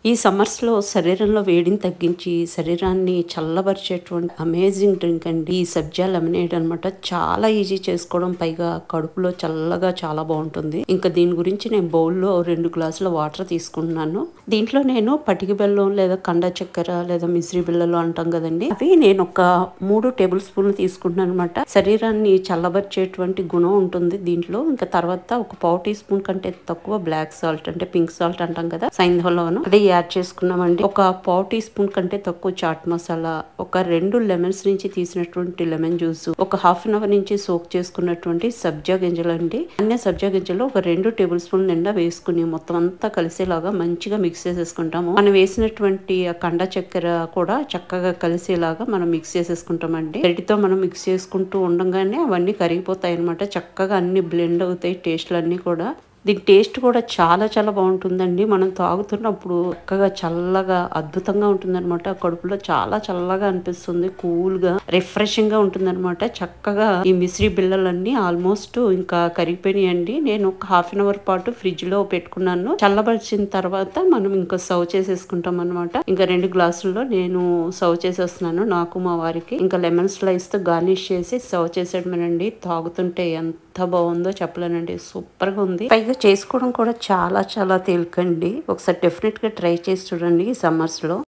ఈ సమ్మర్స్ లో శరీరంలో వేడిని తగ్గించి శరీరాన్ని చల్లబరిచేటువంటి అమేజింగ్ డ్రింక్ అండి ఈ సబ్జా లెమనేడ్ అన్నమాట చాలా ఈజీ చేసుకోవడం పైగా కడుపులో చల్లగా చాలా బాగుంటుంది ఇంకా దీని గురించి నేను బౌల్లో రెండు గ్లాసుల వాటర్ తీసుకుంటున్నాను దీంట్లో నేను పటికి బెల్లం లేదా కండ చక్కెర లేదా మిశ్రీ బిళ్ళలు అంటాం కదండి అవి నేను ఒక మూడు టేబుల్ స్పూన్లు తీసుకుంటున్నాను అనమాట శరీరాన్ని చల్లబరిచేటువంటి గుణం ఉంటుంది దీంట్లో ఇంకా తర్వాత ఒక పావు టీ స్పూన్ కంటే తక్కువ బ్లాక్ సాల్ట్ అంటే పింక్ సాల్ట్ అంటాం కదా సైంధవంలోను అది యాడ్ చేసుకున్నామండి ఒక పావు టీ స్పూన్ కంటే తక్కువ చాట్ మసాలా ఒక రెండు లెమన్స్ నుంచి తీసినటువంటి లెమన్ జ్యూస్ ఒక హాఫ్ అన్ అవర్ నుంచి సోక్ చేసుకున్నటువంటి సబ్జా గింజలు అండి అన్ని సబ్జా గింజలు ఒక రెండు టేబుల్ స్పూన్ నిండా వేసుకుని మొత్తం అంతా కలిసేలాగా మంచిగా మిక్స్ చేసేసుకుంటాము మనం వేసినటువంటి ఆ కండ చక్కెర కూడా చక్కగా కలిసేలాగా మనం మిక్స్ చేసేసుకుంటామండి గరిటితో మనం మిక్స్ చేసుకుంటూ ఉండగానే అవన్నీ కరిగిపోతాయి అనమాట చక్కగా అన్ని బ్లెండ్ అవుతాయి టేస్ట్లు అన్ని కూడా దీని టేస్ట్ కూడా చాలా చాలా బాగుంటుందండి మనం తాగుతున్నప్పుడు చక్కగా చల్లగా అద్భుతంగా ఉంటుందన్నమాట కడుపులో చాలా చల్లగా అనిపిస్తుంది కూల్ గా రిఫ్రెషింగ్ గా ఉంటుందన్నమాట చక్కగా ఈ మిశ్రీ బిళ్ళలన్నీ ఆల్మోస్ట్ ఇంకా కరిగిపోయినాయండి నేను ఒక హాఫ్ అన్ అవర్ పాటు ఫ్రిడ్జ్ లో పెట్టుకున్నాను చల్లబరిచిన తర్వాత మనం ఇంకా సర్వ్ చేసేసుకుంటాం అనమాట ఇంకా రెండు గ్లాసుల్లో నేను సర్వ్ చేసేస్తున్నాను నాకు మా వారికి ఇంకా లెమన్ స్లైస్ తో గార్నిష్ చేసి సర్వ్ చేసేయడమేనండి తాగుతుంటే ఎంత బాగుందో చెప్పలేనండి సూపర్ గా ఉంది పైగా చేసుకోవడం కూడా చాలా చాలా తేలికండి ఒకసారి డెఫినెట్ గా ట్రై చేసి చూడండి ఈ సమ్మర్స్ లో